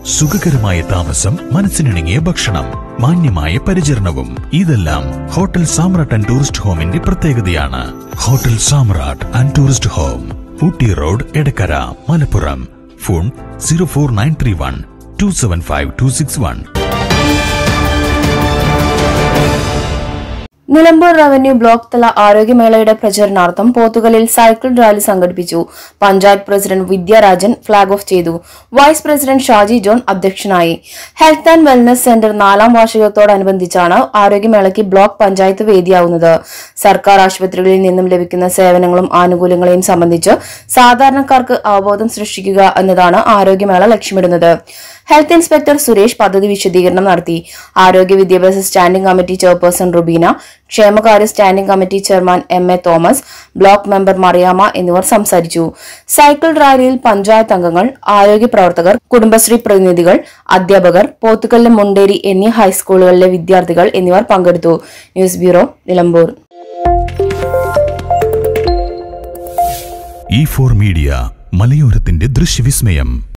സുഖകരമായ താമസം മനസ്സിനിണങ്ങിയ ഭക്ഷണം മാന്യമായ പരിചരണവും ഇതെല്ലാം ഹോട്ടൽ സാമ്രാട്ട് ആൻഡ് ടൂറിസ്റ്റ് ഹോമിന്റെ പ്രത്യേകതയാണ് hotel Samrat and tourist home Ooty road Edakkara Malappuram phone zero four nine three one two seven five two six one Nilambur revenue block തല ആരോഗ്യമേളയുടെ പ്രചരണാർത്ഥം പോത്തുകലിൽ സൈക്കിൾ റാലി സംഘടിപ്പിച്ചു panchayat president Vidyarajan flag off ചെയ്തു വൈസ് പ്രസിഡന്റ് ഷാജി ജോൺ അധ്യക്ഷനായി ഹെൽത്ത് ആൻഡ് വെൽനസ് സെന്റർ നാലാം വാർഷികത്തോടനുബന്ധിച്ചാണ് ആരോഗ്യമേളയ്ക്ക് block panchayat വേദിയാവുന്നത് സർക്കാർ ആശുപത്രികളിൽ നിന്നും ലഭിക്കുന്ന സേവനങ്ങളും ആനുകൂല്യങ്ങളെയും സംബന്ധിച്ച് സാധാരണക്കാർക്ക് അവബോധം സൃഷ്ടിക്കുക എന്നതാണ് ആരോഗ്യമേള ലക്ഷ്യമിടുന്നത് ഹെൽത്ത് ഇൻസ്പെക്ടർ സുരേഷ് പദ്ധതി വിശദീകരണം നടത്തി ആരോഗ്യ വിദ്യാഭ്യാസ സ്റ്റാൻഡിംഗ് കമ്മിറ്റി ചെയർപേഴ്സൺ റുബീന ക്ഷേമകാര്യ standing committee chairman M A Thomas block member Mariyamma എന്നിവർ സംസാരിച്ചു സൈക്കിൾ റാലിയിൽ പഞ്ചായത്ത് അംഗങ്ങൾ ആരോഗ്യ പ്രവർത്തകർ കുടുംബശ്രീ പ്രതിനിധികൾ അധ്യാപകർ പോത്തുകല്ല് മുണ്ടേരി എന്നീ ഹൈസ്കൂളുകളിലെ വിദ്യാർത്ഥികൾ എന്നിവർ പങ്കെടുത്തു news bureau Nilambur E four media മലയോരത്തിന്റെ ദൃശ്യവിസ്മയം